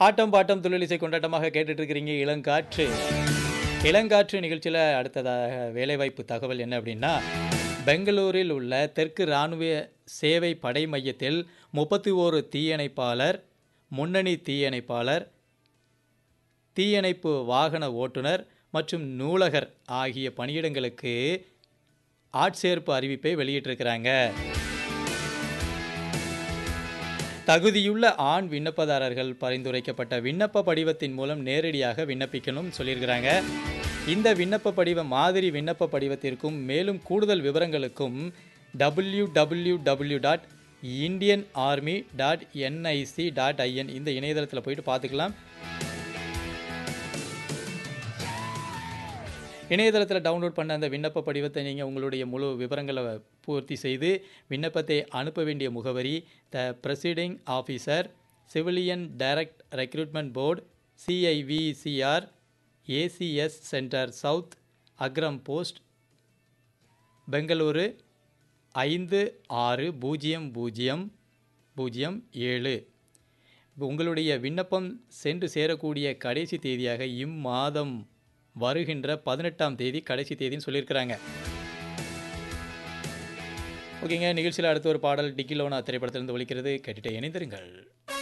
ஆட்டம் bottom தொழிலிசை கொண்டாட்டமாக கேட்டுட்டு இருக்கிறீங்க இளங்காற்று இளங்காற்று நிகழ்ச்சியில் அடுத்ததாக வேலைவாய்ப்பு தகவல் என்ன அப்படின்னா பெங்களூரில் உள்ள தெற்கு இராணுவ சேவை படை மையத்தில் முப்பத்தி ஓரு தீயணைப்பாளர் முன்னணி தீயணைப்பாளர் தீயணைப்பு வாகன ஓட்டுநர் மற்றும் நூலகர் ஆகிய பணியிடங்களுக்கு ஆட்சேர்ப்பு அறிவிப்பை வெளியிட்டிருக்கிறாங்க தகுதியுள்ள ஆண் விண்ணப்பதாரர்கள் பரிந்துரைக்கப்பட்ட விண்ணப்ப படிவத்தின் மூலம் நேரடியாக விண்ணப்பிக்கணும் சொல்லியிருக்கிறாங்க இந்த விண்ணப்ப படிவ மாதிரி விண்ணப்ப படிவத்திற்கும் மேலும் கூடுதல் விவரங்களுக்கும் W W W dot Indian army dot NIC dot IN இந்த இணையதளத்தில் போயிட்டு பார்த்துக்கலாம் இணையதளத்தில் டவுன்லோட் பண்ண அந்த விண்ணப்ப படிவத்தை நீங்கள் உங்களுடைய முழு விவரங்களை பூர்த்தி செய்து விண்ணப்பத்தை அனுப்ப வேண்டிய முகவரி the presiding officer civilian direct recruitment board CIVCR ACS centre south Agram post Bengaluru ஐந்து ஆறு பூஜ்ஜியம் பூஜ்ஜியம் பூஜ்ஜியம் ஏழு உங்களுடைய விண்ணப்பம் சென்று சேரக்கூடிய கடைசி தேதியாக இம்மாதம் வருகின்ற பதினெட்டாம் தேதி கடைசி தேதின்னு சொல்லியிருக்கிறாங்க ஓகேங்க நிகழ்ச்சியில் அடுத்த ஒரு பாடல் டிக்கிலோனா திரைப்படத்திலிருந்து ஒழிக்கிறது கேட்டுட்டு இணைந்திருங்கள்